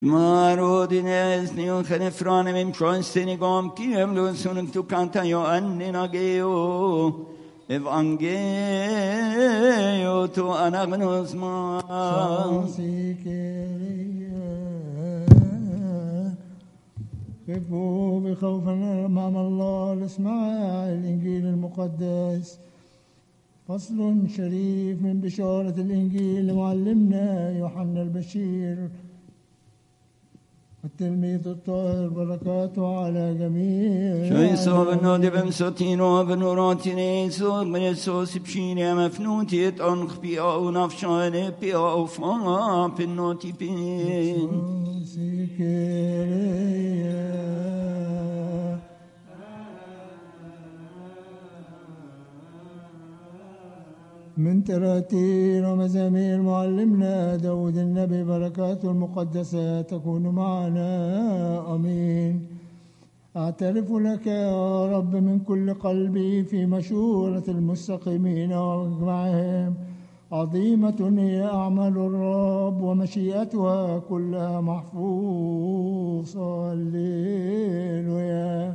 Marodines nion genefrane mim tronstinigom kiem lun sunung tu kanta yo anninageo evangelio tu anagnos ma كفوا بخوف أمام الله لاسماع الإنجيل المقدس فصل شريف من بشارة الإنجيل لمعلمنا يوحنا البشير التلميذ الطاهر بركاته على جميع شويسو بنودي بمسوتينو بنوراتيني سوق من السوس بشيني مفنوتي تنخ بيا ونفشاني بيا وفا بنوتي بين من تراتير ومزامير معلمنا داود النبي بركاته المقدسة تكون معنا أمين أعترف لك يا رب من كل قلبي في مشورة المستقيمين ومجمعهم عظيمة هي أعمال الرب ومشيئتها كلها محفوظة هللويا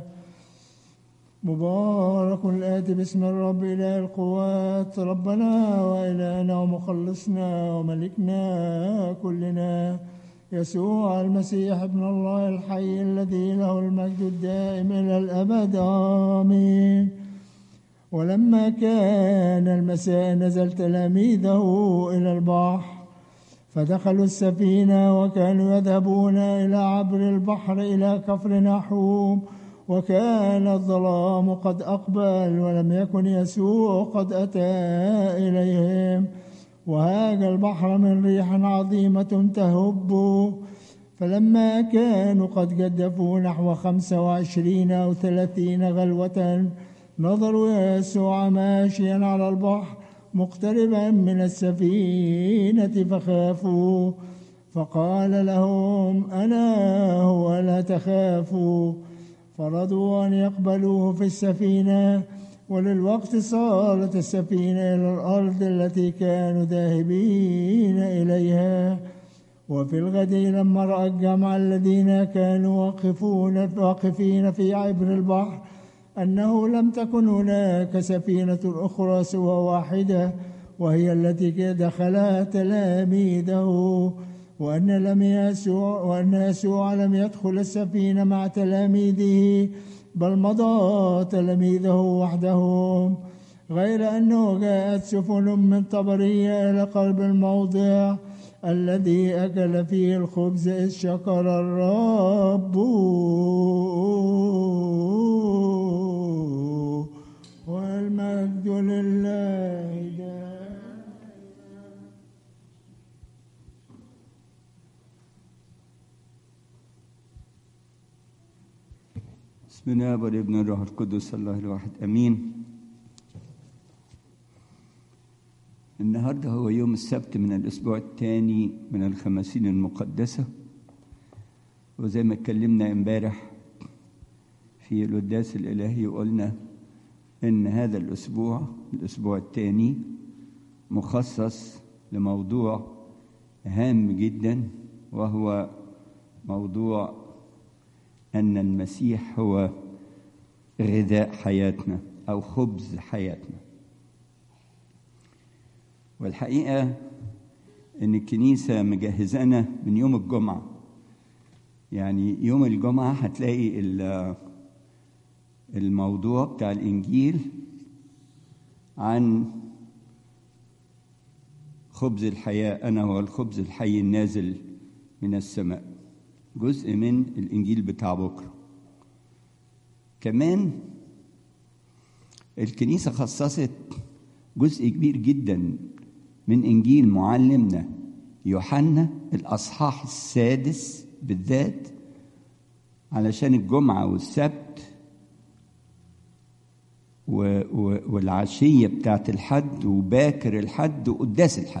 مبارك الآتي باسم الرب إله القوات ربنا وإلهنا ومخلصنا وملكنا كلنا يسوع المسيح ابن الله الحي الذي له المجد الدائم إلى الأبد آمين ولما كان المساء نزل تلاميذه إلى البحر فدخلوا السفينة وكانوا يذهبون إلى عبر البحر إلى كفر نحوم وكان الظلام قد أقبل ولم يكن يسوع قد أتى إليهم وهاج البحر من ريح عظيمة تهب فلما كانوا قد جدفوا نحو خمسة وعشرين أو ثلاثين غلوة نظروا يسوع ماشيا على البحر مقتربا من السفينة فخافوا فقال لهم أنا هو لا تخافوا فرضوا أن يقبلوه في السفينة وللوقت صارت السفينة إلى الأرض التي كانوا ذاهبين إليها وفي الغد لما رأى الجمع الذين كانوا واقفون واقفين في عبر البحر أنه لم تكن هناك سفينة أخرى سوى واحدة وهي التي دخلها تلاميذه وأن لم يسوع وأن يسوع لم يدخل السفينة مع تلاميذه بل مضى تلاميذه وحدهم غير أنه جاءت سفن من طبرية إلى قلب الموضع الذي أكل فيه الخبز إذ شكر الرب والمجد لله دائما بسم الله والابن الروح القدس الله الواحد امين النهارده هو يوم السبت من الاسبوع الثاني من الخمسين المقدسه وزي ما اتكلمنا امبارح في القداس الالهي وقلنا ان هذا الاسبوع الاسبوع الثاني مخصص لموضوع هام جدا وهو موضوع ان المسيح هو غذاء حياتنا او خبز حياتنا والحقيقه ان الكنيسه مجهزانا من يوم الجمعه يعني يوم الجمعه هتلاقي الموضوع بتاع الانجيل عن خبز الحياه انا هو الخبز الحي النازل من السماء جزء من الانجيل بتاع بكره كمان الكنيسه خصصت جزء كبير جدا من انجيل معلمنا يوحنا الاصحاح السادس بالذات علشان الجمعه والسبت و و والعشيه بتاعت الحد وباكر الحد وقداس الحد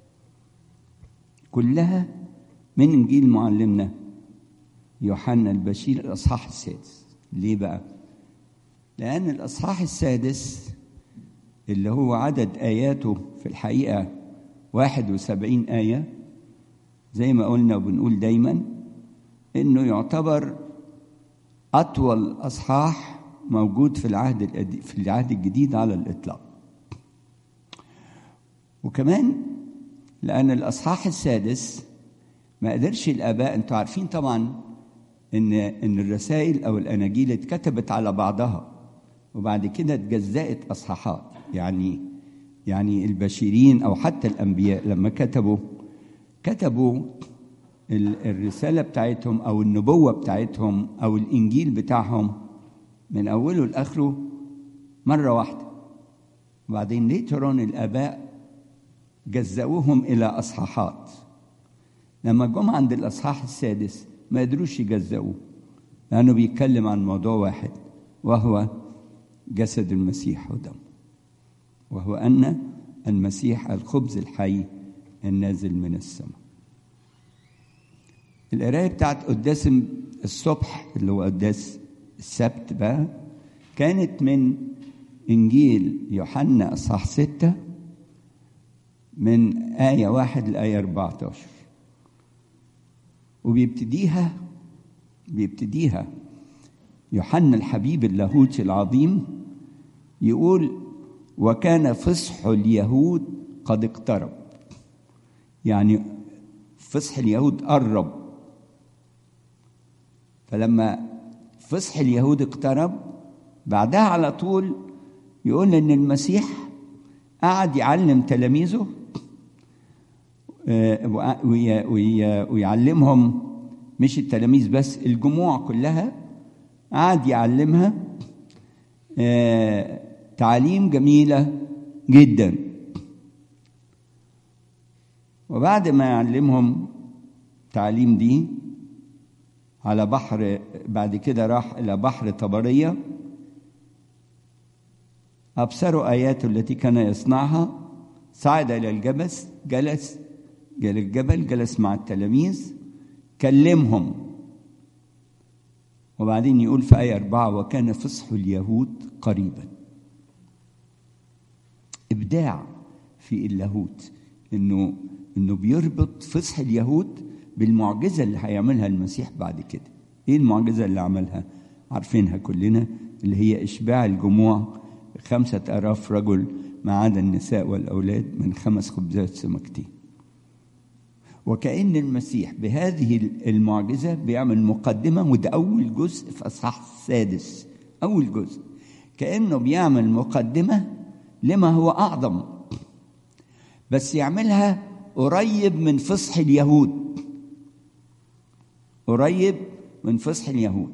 كلها من انجيل معلمنا يوحنا البشير الاصحاح السادس ليه بقى لان الاصحاح السادس اللي هو عدد اياته في الحقيقه 71 ايه زي ما قلنا وبنقول دايما انه يعتبر اطول اصحاح موجود في العهد القديم في العهد الجديد على الاطلاق وكمان لان الاصحاح السادس ما قدرش الاباء انتوا عارفين طبعا ان ان الرسائل او الاناجيل اتكتبت على بعضها وبعد كده اتجزأت اصحاحات يعني يعني البشيرين او حتى الانبياء لما كتبوا كتبوا الرساله بتاعتهم او النبوه بتاعتهم او الانجيل بتاعهم من اوله لاخره مره واحده وبعدين ليه ترون الاباء جزأوهم الى اصحاحات لما جم عند الاصحاح السادس ما قدروش يجزأوه لانه بيتكلم عن موضوع واحد وهو جسد المسيح ودمه وهو ان المسيح الخبز الحي النازل من السماء القرايه بتاعت قداس الصبح اللي هو قداس السبت بقى كانت من انجيل يوحنا اصحاح ستة من آية واحد لآية 14 وبيبتديها بيبتديها يوحنا الحبيب اللاهوتي العظيم يقول وكان فصح اليهود قد اقترب يعني فصح اليهود قرب فلما فصح اليهود اقترب بعدها على طول يقول ان المسيح قعد يعلم تلاميذه ويعلمهم مش التلاميذ بس الجموع كلها قعد يعلمها تعاليم جميله جدا وبعد ما يعلمهم تعليم دي على بحر بعد كده راح إلى بحر طبرية أبصروا آياته التي كان يصنعها صعد إلى الجبل جلس إلى الجبل جلس مع التلاميذ كلمهم وبعدين يقول في آية أربعة وكان فصح اليهود قريبا إبداع في اللاهوت إنه إنه بيربط فصح اليهود بالمعجزة اللي هيعملها المسيح بعد كده ايه المعجزة اللي عملها عارفينها كلنا اللي هي إشباع الجموع خمسة آلاف رجل ما عدا النساء والأولاد من خمس خبزات سمكتين وكأن المسيح بهذه المعجزة بيعمل مقدمة وده أول جزء في أصحاح السادس أول جزء كأنه بيعمل مقدمة لما هو أعظم بس يعملها قريب من فصح اليهود قريب من فصح اليهود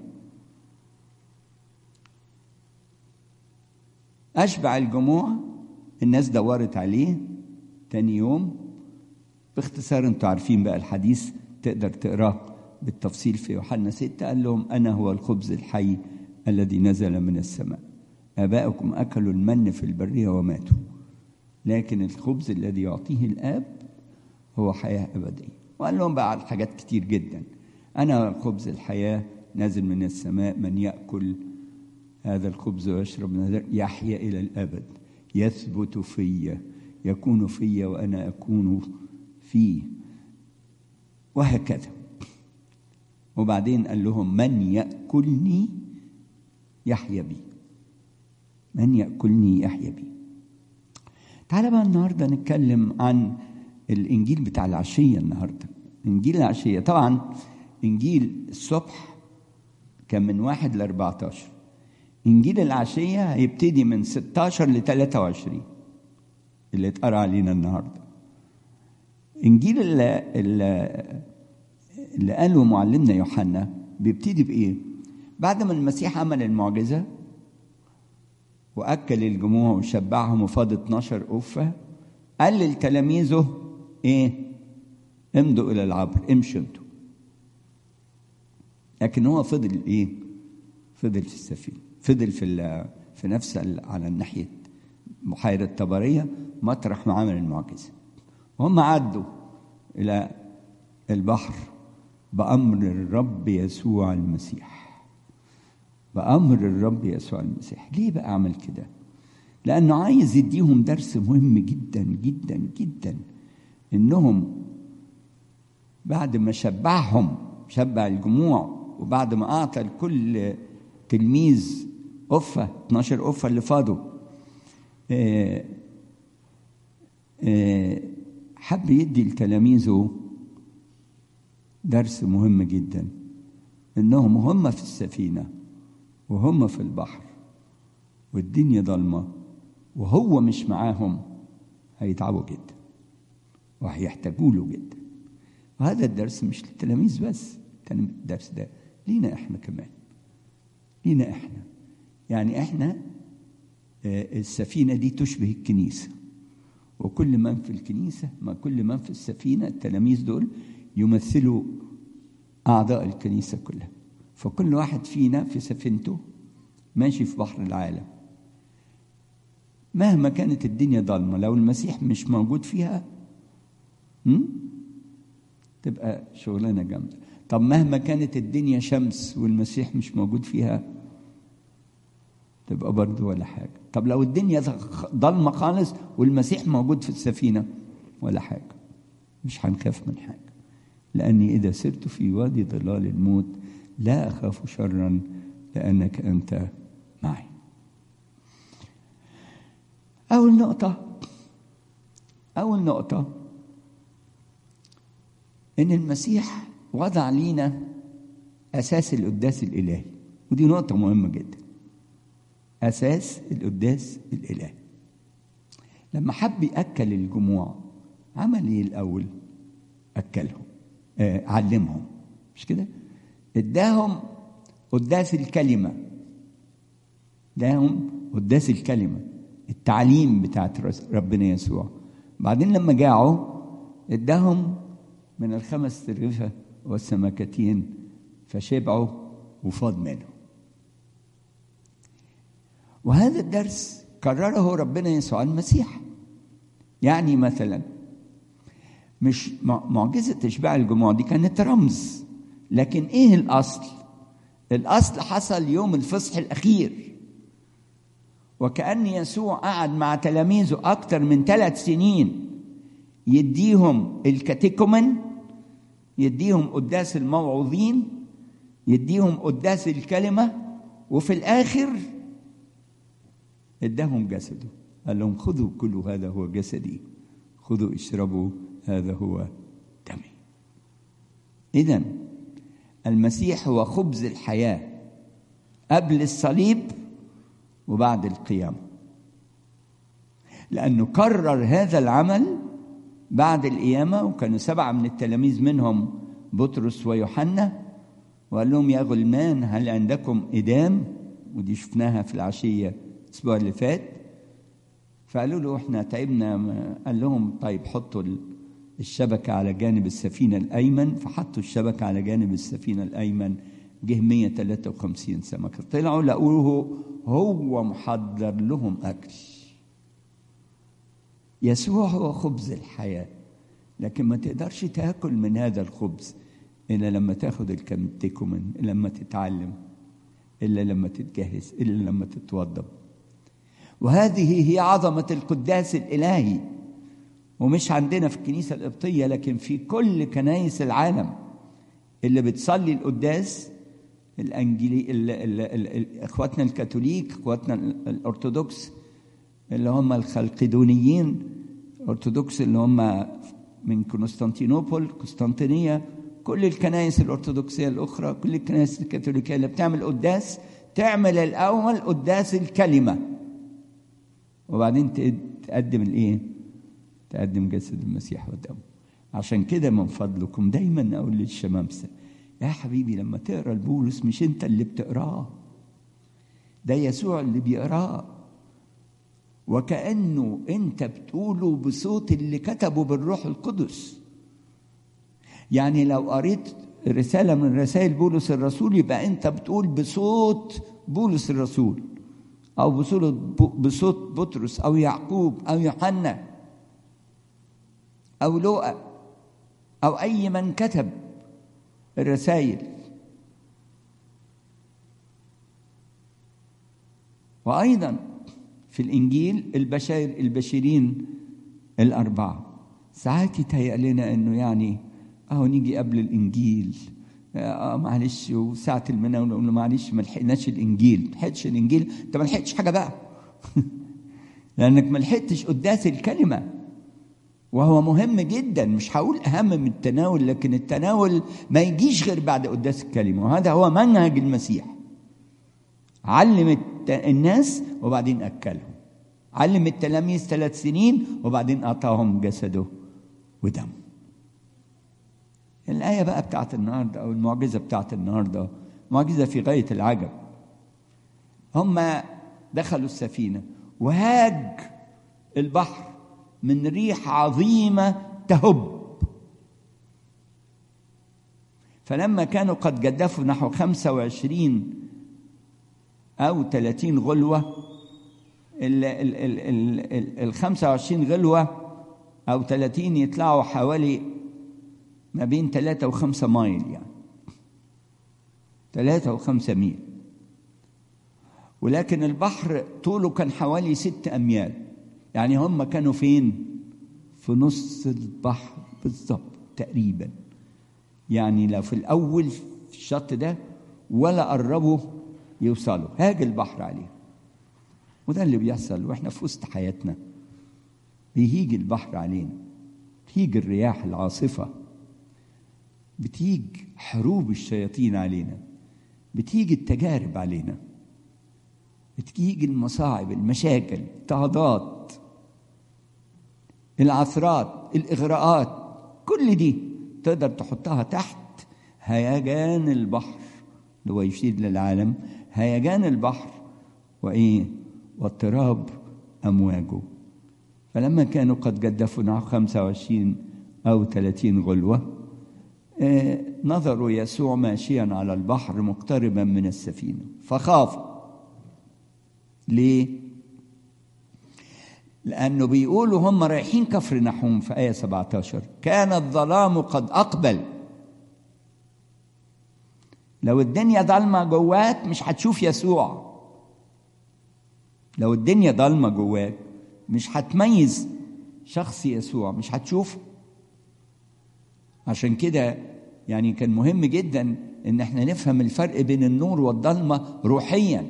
أشبع الجموع الناس دورت عليه تاني يوم باختصار انتوا عارفين بقى الحديث تقدر تقراه بالتفصيل في يوحنا ستة قال لهم أنا هو الخبز الحي الذي نزل من السماء آباؤكم أكلوا المن في البرية وماتوا لكن الخبز الذي يعطيه الآب هو حياة أبدية وقال لهم بقى على حاجات كتير جدا أنا خبز الحياة نازل من السماء من يأكل هذا الخبز ويشرب من هذا يحيا إلى الأبد يثبت في يكون في وأنا أكون فيه وهكذا وبعدين قال لهم من يأكلني يحيا بي من يأكلني يحيا بي تعال بقى النهاردة نتكلم عن الإنجيل بتاع العشية النهاردة إنجيل العشية طبعا إنجيل الصبح كان من واحد ل 14 إنجيل العشية هيبتدي من 16 ل 23 اللي اتقرا علينا النهارده إنجيل اللي, اللي, اللي قاله معلمنا يوحنا بيبتدي بإيه؟ بعد ما المسيح عمل المعجزة وأكل الجموع وشبعهم وفاض 12 قفة قال لتلاميذه إيه؟ امضوا إلى العبر امشوا انتوا لكن هو فضل إيه؟ فضل في السفينة فضل في في نفس على الناحية بحيرة طبرية مطرح ما عمل المعجزة وهم عدوا إلى البحر بأمر الرب يسوع المسيح بأمر الرب يسوع المسيح ليه بقى عمل كده لأنه عايز يديهم درس مهم جدا جدا جدا إنهم بعد ما شبعهم شبع الجموع وبعد ما أعطى لكل تلميذ أفة 12 أفة اللي فاضوا آه، آه، حب يدي لتلاميذه درس مهم جدا انهم هم في السفينه وهم في البحر والدنيا ضلمه وهو مش معاهم هيتعبوا جدا وهيحتاجوا له جدا وهذا الدرس مش للتلاميذ بس الدرس ده لينا احنا كمان لينا احنا يعني احنا آه، السفينه دي تشبه الكنيسه وكل من في الكنيسه ما كل من في السفينه التلاميذ دول يمثلوا اعضاء الكنيسه كلها فكل واحد فينا في سفينته ماشي في بحر العالم مهما كانت الدنيا ضلمه لو المسيح مش موجود فيها هم؟ تبقى شغلانه جامده طب مهما كانت الدنيا شمس والمسيح مش موجود فيها تبقى برضه ولا حاجه طب لو الدنيا ضلمه خالص والمسيح موجود في السفينه ولا حاجه مش هنخاف من حاجه لاني اذا سرت في وادي ظلال الموت لا اخاف شرا لانك انت معي اول نقطه اول نقطه ان المسيح وضع لينا اساس القداس الالهي ودي نقطه مهمه جدا اساس القداس الالهي لما حب ياكل الجموع عمل ايه الاول اكلهم آه علمهم مش كده اداهم قداس الكلمه اداهم قداس الكلمه التعليم بتاعت ربنا يسوع بعدين لما جاعوا اداهم من الخمس ترغفة والسمكتين فشبعوا وفاض منهم وهذا الدرس كرره ربنا يسوع المسيح يعني مثلا مش معجزة إشباع الجموع دي كانت رمز لكن إيه الأصل؟ الأصل حصل يوم الفصح الأخير وكأن يسوع قعد مع تلاميذه أكثر من ثلاث سنين يديهم الكاتيكومن يديهم قداس الموعوظين يديهم قداس الكلمة وفي الآخر اداهم جسده قال لهم خذوا كلوا هذا هو جسدي خذوا اشربوا هذا هو دمي إذا المسيح هو خبز الحياة قبل الصليب وبعد القيامة لأنه كرر هذا العمل بعد القيامة وكانوا سبعة من التلاميذ منهم بطرس ويوحنا وقال لهم يا غلمان هل عندكم إدام ودي شفناها في العشية الأسبوع اللي فات فقالوا له احنا تعبنا قال لهم طيب حطوا الشبكة على جانب السفينة الأيمن فحطوا الشبكة على جانب السفينة الأيمن جه 153 سمكة طلعوا لقوه هو محضر لهم أكل يسوع هو خبز الحياة لكن ما تقدرش تاكل من هذا الخبز إلا لما تاخد الكمتيكومن إلا لما تتعلم إلا لما تتجهز إلا لما تتوضب وهذه هي عظمة القداس الإلهي ومش عندنا في الكنيسة القبطية لكن في كل كنايس العالم اللي بتصلي القداس الانجيلي ال ال ال اخواتنا الكاثوليك اخواتنا الارثوذكس اللي هم الخلقدونيين ارثوذكس اللي هم من قسطنطينوبل قسطنطينيه كل الكنائس الارثوذكسيه الاخرى كل الكنائس الكاثوليكيه اللي بتعمل قداس تعمل الاول قداس الكلمه وبعدين تقدم الايه تقدم جسد المسيح ودمه عشان كده من فضلكم دايما اقول للشمامسه يا حبيبي لما تقرا البولس مش انت اللي بتقراه ده يسوع اللي بيقراه وكانه انت بتقوله بصوت اللي كتبه بالروح القدس يعني لو قريت رساله من رسائل بولس الرسول يبقى انت بتقول بصوت بولس الرسول او بصوت بصوت بطرس او يعقوب او يوحنا او لوقا او اي من كتب الرسائل وايضا في الانجيل البشائر البشيرين الاربعه ساعات يتهيأ لنا انه يعني اهو نيجي قبل الانجيل اه معلش وساعة المناولة نقول له معلش ما لحقناش الإنجيل ما لحقتش الإنجيل أنت ما لحقتش حاجة بقى لأنك ما لحقتش قداس الكلمة وهو مهم جدا مش هقول أهم من التناول لكن التناول ما يجيش غير بعد قداس الكلمة وهذا هو منهج المسيح علم الناس وبعدين أكلهم علم التلاميذ ثلاث سنين وبعدين أعطاهم جسده ودمه الآية بقى بتاعت النهاردة أو المعجزة بتاعت النهاردة معجزة في غاية العجب هم دخلوا السفينة وهاج البحر من ريح عظيمة تهب فلما كانوا قد جدفوا نحو خمسة وعشرين أو ثلاثين غلوة ال ال ال ال ال ال 25 غلوة أو 30 يطلعوا حوالي ما بين 3 و5 مايل يعني 3 و5 ميل ولكن البحر طوله كان حوالي 6 أميال يعني هم كانوا فين؟ في نص البحر بالظبط تقريبا يعني لو في الأول في الشط ده ولا قربوا يوصلوا هاج البحر عليهم وده اللي بيحصل واحنا في وسط حياتنا بيهيج البحر علينا بتيجي الرياح العاصفة بتيجي حروب الشياطين علينا بتيجي التجارب علينا بتيجي المصاعب المشاكل التعضات العثرات الإغراءات كل دي تقدر تحطها تحت هيجان البحر اللي هو يشير للعالم هيجان البحر وإيه واضطراب أمواجه فلما كانوا قد جدفوا نحو 25 أو 30 غلوة آه نظروا يسوع ماشيا على البحر مقتربا من السفينة فخافوا ليه؟ لأنه بيقولوا هم رايحين كفر نحوم في آية 17 كان الظلام قد أقبل لو الدنيا ضلمة جواك مش هتشوف يسوع لو الدنيا ضلمة جواك مش هتميز شخص يسوع مش هتشوفه عشان كده يعني كان مهم جدا ان احنا نفهم الفرق بين النور والضلمة روحيا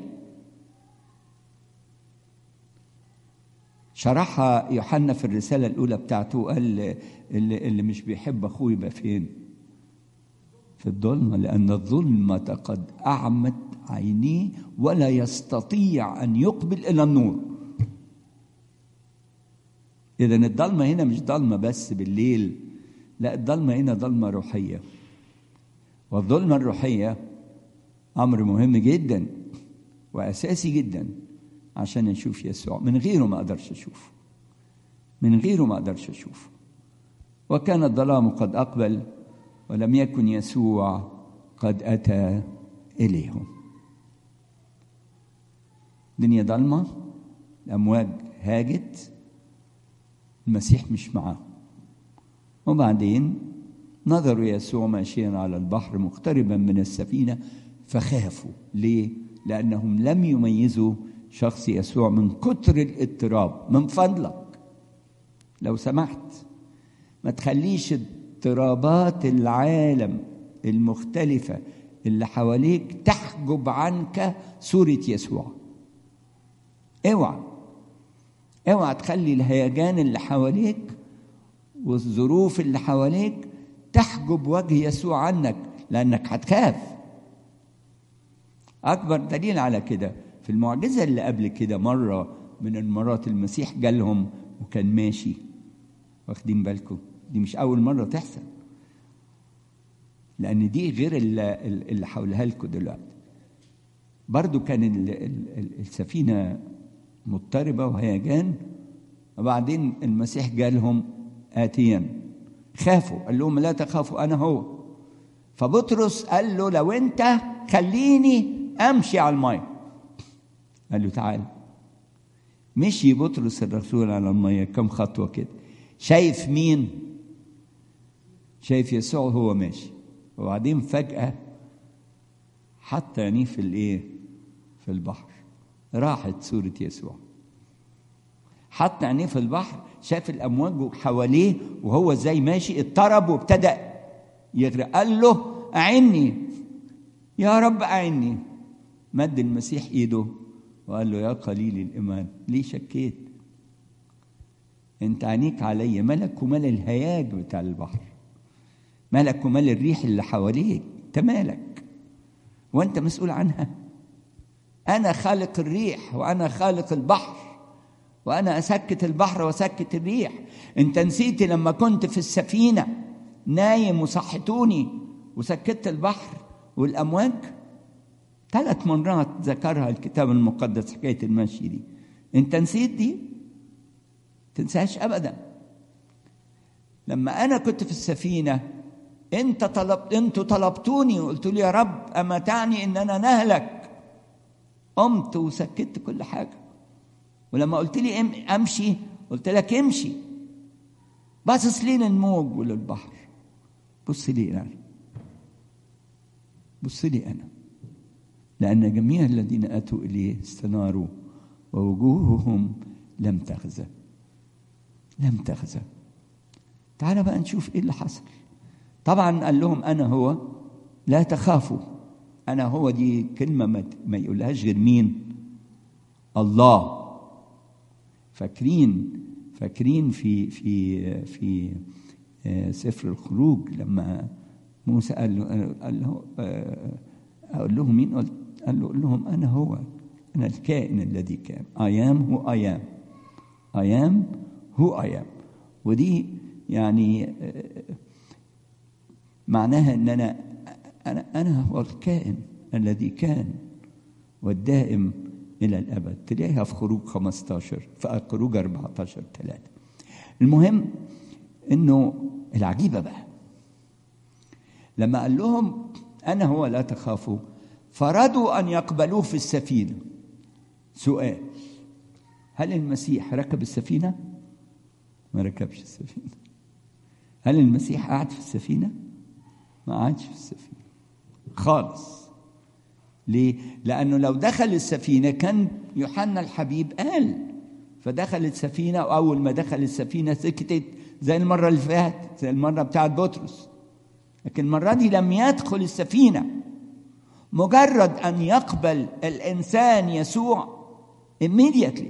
شرحها يوحنا في الرسالة الأولى بتاعته قال اللي, اللي مش بيحب أخوه يبقى فين؟ في الظلمة لأن الظلمة قد أعمت عينيه ولا يستطيع أن يقبل إلى النور إذا الضلمة هنا مش ضلمة بس بالليل لا الضلمة هنا ضلمة روحية والظلمة الروحية أمر مهم جدا وأساسي جدا عشان نشوف يسوع من غيره ما أقدرش أشوفه من غيره ما أقدرش أشوفه وكان الظلام قد أقبل ولم يكن يسوع قد أتى إليهم دنيا ضلمة الأمواج هاجت المسيح مش معاه وبعدين نظروا يسوع ماشيا على البحر مقتربا من السفينة فخافوا ليه؟ لأنهم لم يميزوا شخص يسوع من كتر الاضطراب من فضلك لو سمحت ما تخليش اضطرابات العالم المختلفة اللي حواليك تحجب عنك صورة يسوع اوعى اوعى تخلي الهيجان اللي حواليك والظروف اللي حواليك تحجب وجه يسوع عنك لانك هتخاف اكبر دليل على كده في المعجزه اللي قبل كده مره من المرات المسيح جالهم وكان ماشي واخدين بالكم دي مش اول مره تحصل لان دي غير اللي, اللي هقولها لكم دلوقتي برضو كان ال ال السفينه مضطربه وهيجان وبعدين المسيح جالهم آتيا خافوا قال لهم لا تخافوا أنا هو فبطرس قال له لو أنت خليني أمشي على المية قال له تعال مشي بطرس الرسول على المية كم خطوة كده شايف مين شايف يسوع هو ماشي وبعدين فجأة حط عينيه في الايه في البحر راحت صورة يسوع حط عينيه في البحر شاف الامواج حواليه وهو زي ماشي اضطرب وابتدى يغرق قال له أعني يا رب أعني مد المسيح إيده وقال له يا قليل الإيمان ليه شكيت أنت عينيك عليا ملك ومال الهياج بتاع البحر ملك ومال الريح اللي حواليك أنت مالك وأنت مسؤول عنها أنا خالق الريح وأنا خالق البحر وأنا أسكت البحر وأسكت الريح أنت نسيت لما كنت في السفينة نايم وصحتوني وسكت البحر والأمواج ثلاث مرات ذكرها الكتاب المقدس حكاية المشي دي أنت نسيت دي تنساش أبدا لما أنا كنت في السفينة أنت طلبت أنتوا طلبتوني وقلت لي يا رب أما تعني إن أنا نهلك قمت وسكت كل حاجة ولما قلت لي أمشي قلت لك امشي باصص ليه للموج وللبحر بص لي أنا بص لي أنا لأن جميع الذين أتوا إليه استناروا ووجوههم لم تخزى لم تخزى تعال بقى نشوف ايه اللي حصل طبعا قال لهم انا هو لا تخافوا انا هو دي كلمه ما, ما يقولهاش غير مين الله فاكرين فاكرين في في في سفر الخروج لما موسى قال له قال له اقول لهم مين قلت قال له قول لهم انا هو انا الكائن الذي كان ايام هو ايام ايام هو ايام ودي يعني معناها ان انا انا انا هو الكائن الذي كان والدائم الى الابد تلاقيها في خروج 15 في خروج 14 3 المهم انه العجيبه بقى لما قال لهم انا هو لا تخافوا فرضوا ان يقبلوه في السفينه سؤال هل المسيح ركب السفينه ما ركبش السفينه هل المسيح قعد في السفينه ما قعدش في السفينه خالص ليه لانه لو دخل السفينه كان يوحنا الحبيب قال فدخل السفينه واول ما دخل السفينه سكتت زي المره اللي فاتت زي المره بتاعت بطرس لكن المره دي لم يدخل السفينه مجرد ان يقبل الانسان يسوع immediately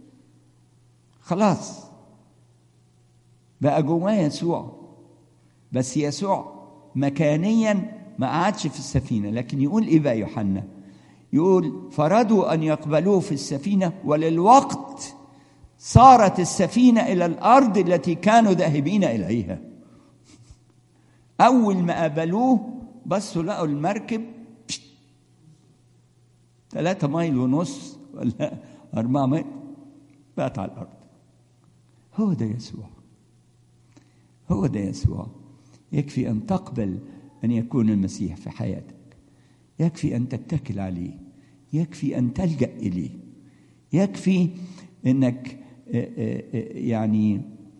خلاص بقى جواه يسوع بس يسوع مكانيا ما قعدش في السفينه لكن يقول ايه بقى يوحنا يقول فرضوا ان يقبلوه في السفينه وللوقت صارت السفينه الى الارض التي كانوا ذاهبين اليها اول ما قابلوه بصوا لقوا المركب ثلاثة مايل ونص ولا أربعة مايل بقت على الأرض هو ده يسوع هو ده يسوع يكفي أن تقبل أن يكون المسيح في حياتك يكفي أن تتكل عليه يكفي أن تلجأ إليه يكفي أنك يعني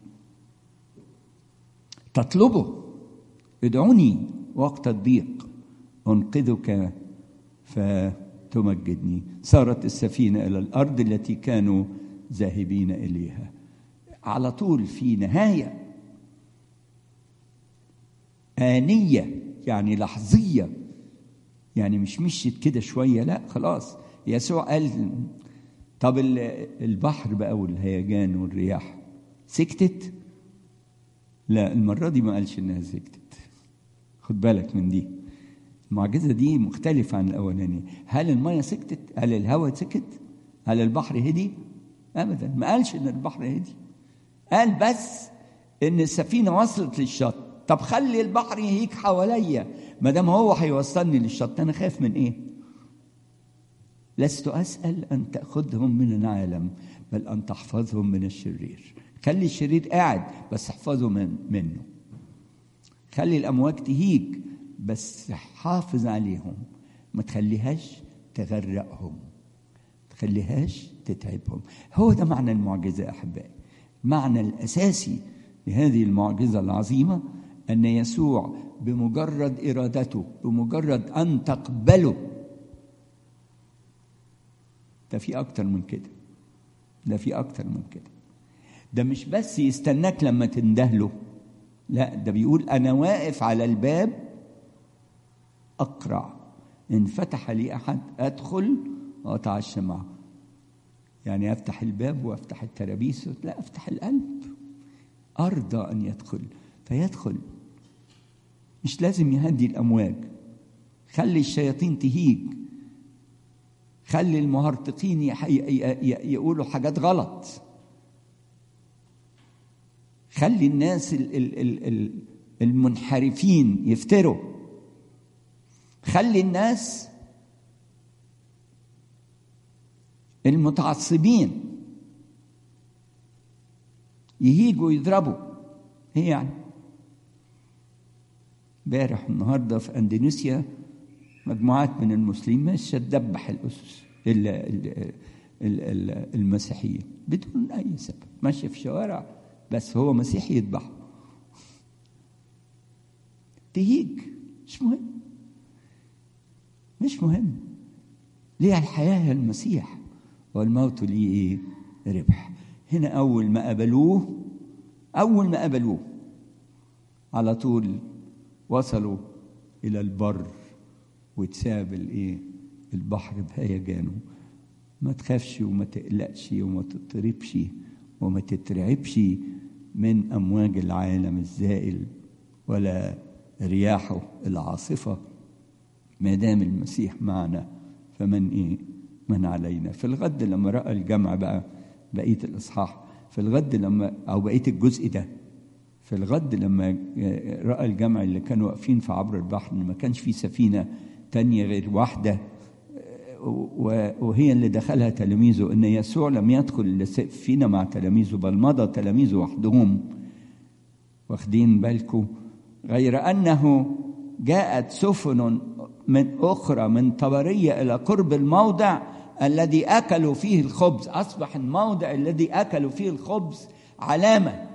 تطلبه ادعوني وقت الضيق أنقذك فتمجدني صارت السفينة إلى الأرض التي كانوا ذاهبين إليها على طول في نهايه آنية يعني لحظية يعني مش مشيت كده شوية لا خلاص يسوع قال طب البحر بقى والهيجان والرياح سكتت لا المرة دي ما قالش إنها سكتت خد بالك من دي المعجزة دي مختلفة عن الأولانية هل المية سكتت هل الهواء سكت هل البحر هدي أبدا ما قالش إن البحر هدي قال بس إن السفينة وصلت للشط طب خلي البحر يهيج حواليا ما دام هو هيوصلني للشط انا خايف من ايه لست اسال ان تاخذهم من العالم بل ان تحفظهم من الشرير خلي الشرير قاعد بس احفظه من منه خلي الامواج تهيج بس حافظ عليهم ما تخليهاش تغرقهم ما تخليهاش تتعبهم هو ده معنى المعجزه احبائي المعنى الاساسي لهذه المعجزه العظيمه ان يسوع بمجرد ارادته بمجرد ان تقبله ده في اكتر من كده ده في اكتر من كده ده مش بس يستناك لما تندهله لا ده بيقول انا واقف على الباب أقرع إن فتح لي أحد أدخل وأتعشى معه يعني أفتح الباب وأفتح الترابيس لا أفتح القلب أرضى أن يدخل فيدخل مش لازم يهدي الأمواج خلي الشياطين تهيج خلي المهرطقين يقولوا حاجات غلط خلي الناس المنحرفين يفتروا خلي الناس المتعصبين يهيجوا يضربوا ايه يعني امبارح النهارده في اندونيسيا مجموعات من المسلمين ماشيه تدبح الاسس المسيحيين بدون اي سبب ماشيه في الشوارع بس هو مسيحي يذبحه تهيج مش مهم مش مهم ليه الحياة هي المسيح والموت ليه ايه ربح هنا أول ما قبلوه أول ما قبلوه على طول وصلوا إلى البر وتساب الايه البحر بهيجانه ما تخافش وما تقلقش وما تضطربش وما تترعبش من امواج العالم الزائل ولا رياحه العاصفه ما دام المسيح معنا فمن ايه من علينا في الغد لما راى الجمع بقى بقيه الاصحاح في الغد لما او بقيه الجزء ده في الغد لما راى الجمع اللي كانوا واقفين في عبر البحر ما كانش في سفينه تانية غير واحده وهي اللي دخلها تلاميذه ان يسوع لم يدخل السفينه مع تلاميذه بل مضى تلاميذه وحدهم واخدين بالكم غير انه جاءت سفن من اخرى من طبريه الى قرب الموضع الذي اكلوا فيه الخبز اصبح الموضع الذي اكلوا فيه الخبز علامه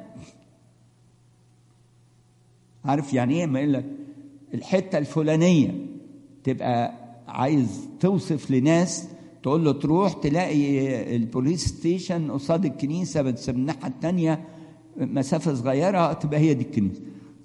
عارف يعني ايه ما يقول لك الحته الفلانيه تبقى عايز توصف لناس تقول له تروح تلاقي البوليس ستيشن قصاد الكنيسه بس من الناحيه الثانيه مسافه صغيره تبقى هي دي الكنيسه.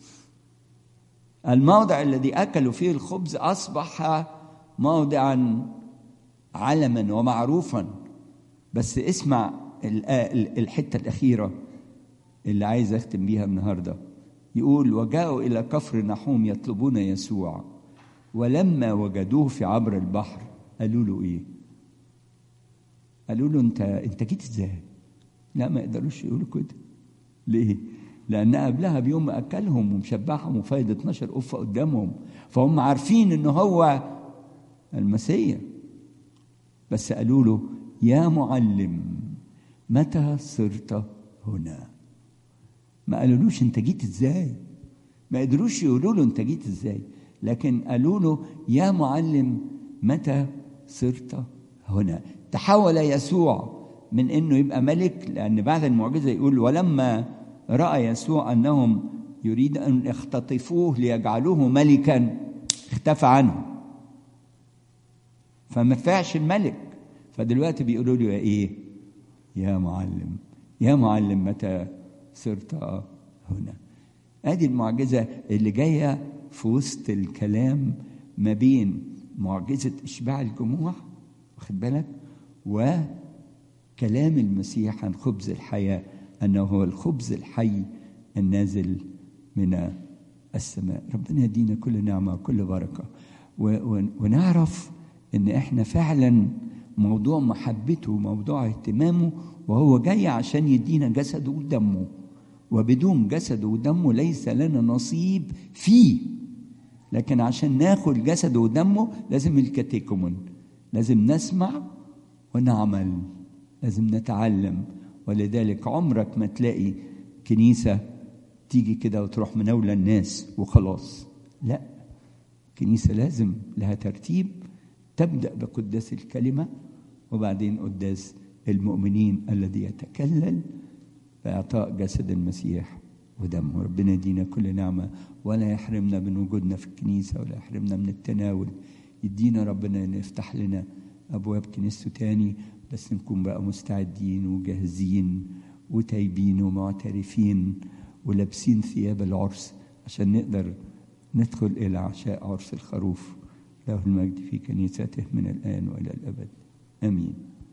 الموضع الذي اكلوا فيه الخبز اصبح موضعا علما ومعروفا بس اسمع الحته الاخيره اللي عايز اختم بيها النهارده يقول وجاءوا الى كفر نحوم يطلبون يسوع ولما وجدوه في عبر البحر قالوا له ايه قالوا له انت انت جيت ازاي لا ما يقدروش يقولوا كده ليه لان قبلها بيوم اكلهم ومشبعهم وفايد 12 قفه قدامهم فهم عارفين ان هو المسيح بس قالوا له يا معلم متى صرت هنا ما قالولوش انت جيت ازاي ما قدروش يقولوا له انت جيت ازاي لكن قالوا له يا معلم متى صرت هنا تحول يسوع من انه يبقى ملك لان بعد المعجزه يقول ولما راى يسوع انهم يريد ان يختطفوه ليجعلوه ملكا اختفى عنه فما فيهاش الملك فدلوقتي بيقولوا له ايه يا معلم يا معلم متى صرت هنا ادي المعجزه اللي جايه في وسط الكلام ما بين معجزه اشباع الجموع واخد بالك وكلام المسيح عن خبز الحياه انه هو الخبز الحي النازل من السماء ربنا يدينا كل نعمه وكل بركه ونعرف ان احنا فعلا موضوع محبته وموضوع اهتمامه وهو جاي عشان يدينا جسده ودمه وبدون جسده ودمه ليس لنا نصيب فيه لكن عشان ناخد جسده ودمه لازم الكاتيكومون لازم نسمع ونعمل لازم نتعلم ولذلك عمرك ما تلاقي كنيسة تيجي كده وتروح مناولة الناس وخلاص لا كنيسة لازم لها ترتيب تبدأ بقداس الكلمة وبعدين قداس المؤمنين الذي يتكلل بإعطاء جسد المسيح ودمه ربنا يدينا كل نعمة ولا يحرمنا من وجودنا في الكنيسة ولا يحرمنا من التناول يدينا ربنا أن يفتح لنا أبواب كنيسته تاني بس نكون بقى مستعدين وجاهزين وتايبين ومعترفين ولابسين ثياب العرس عشان نقدر ندخل إلى عشاء عرس الخروف له المجد في كنيسته من الآن وإلى الأبد آمين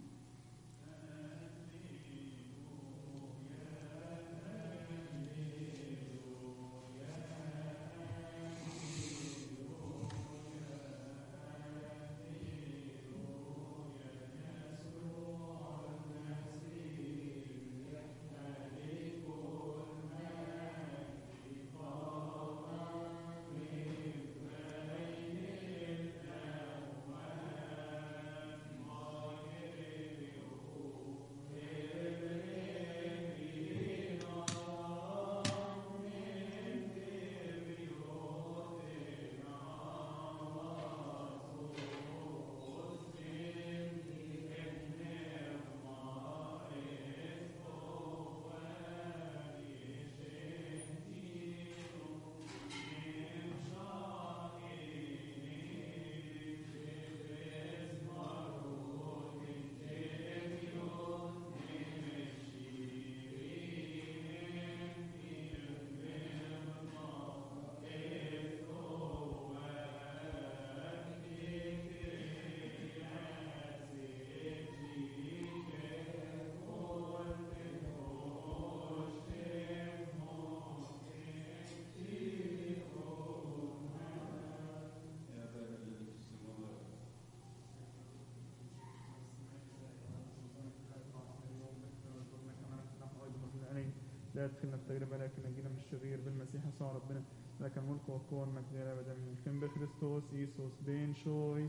لا تدخلنا في تجربة لكن نجينا من الشرير بالمسيح يسوع ربنا لك الملك والقوة والمجد إلى الأبد آمين كن بخريستوس إيسوس بين شويس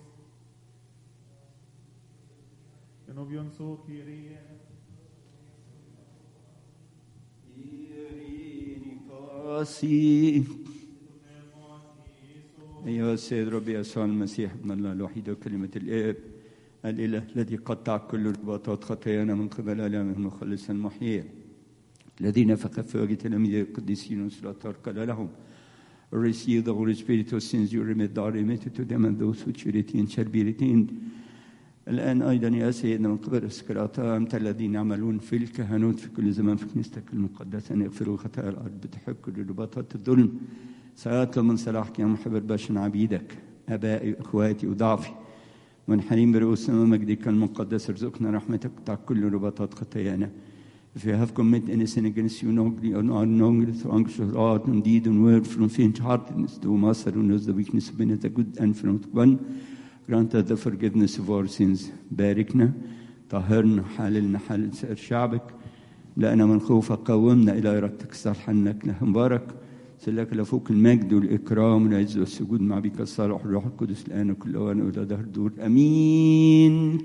Genobion so Kyrie قاسي أيها السيد ربي يسوع المسيح ابن الله الوحيد وكلمة الآب الإله الذي قطع كل رباطات خطايانا من قبل آلامه المخلص المحيي الذي نفخ في وجه تلاميذ القديسين وصلاة قال لهم Receive the Holy Spirit whose sins you remit are remitted to them and those which you retain shall be retained. الآن أيضا يا سيدنا من قبل السكراتا أنت الذين يعملون في الكهنوت في كل زمان في كنيستك المقدسة أن يغفروا خطايا الأرض بتحب كل رباطات الظلم سيطلب من صلاحك يا محب البشر عبيدك أبائي وإخواتي وضعفي منحنين برؤوسنا ومجدك المقدس ارزقنا رحمتك تقطع كل رباطات خطايانا If you have committed any sin against you knowingly or unknowingly through anxious thought and deed and word from faint heartedness, do Master who knows the weakness of men is a good and from one, grant us the forgiveness of our sins. باركنا طهرنا حللنا حلل سائر شعبك لأنا من خوفك قومنا إلى إرادتك الصالحة إنك له مبارك سلك لفوق المجد والإكرام والعز والسجود مع بك الصالح الروح القدس الآن وكل أوان وإلى دهر دور أمين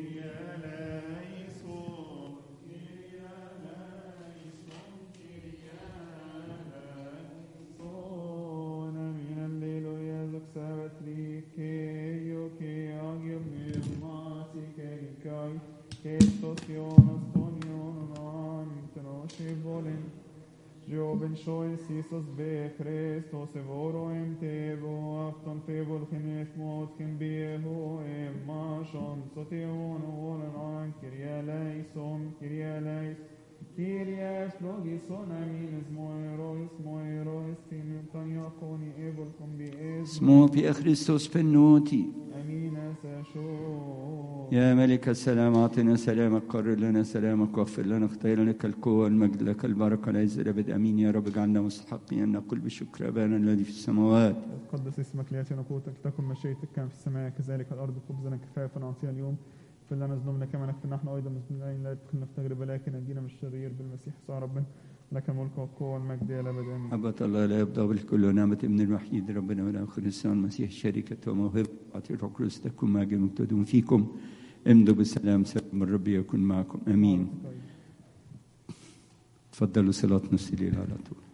Joben shoin sisos be Christos evoro em tevo afton febol khenef mot ken bieho em mashon sotion oran an kiria leison kiria leis Kyrias logison amin moirois moirois tin tanyakoni evol kum bi es اسمه في خريستوس بنوتي amin asasho يا ملك السلام أعطنا سلامك قرر لنا سلامك واغفر لنا اختير لك القوة والمجد لك البركة العز الأبد أمين يا رب اجعلنا مستحقين أن نقول بشكر أبانا الذي في السماوات قدس اسمك ليأتي نقوتك تكن مشيئتك كما في السماء كذلك على الأرض خبزنا كفاية نعطيها اليوم اغفر لنا ذنوبنا كما نغفر نحن أيضا مذنبين لا تدخلنا في تجربة لكن نجينا من الشرير بالمسيح يسوع ربنا لك الملك والقوة والمجد إلى الأبد آمين محبة الله لا يبدأ بالكل ونعمة ابن الوحيد ربنا والآخر الإنسان المسيح الشركة وموهبة عطية الروح القدس تكون مع جميع تدوم فيكم امضوا بالسلام سلام الرب يكون معكم امين تفضلوا صلاه نص الليل على طول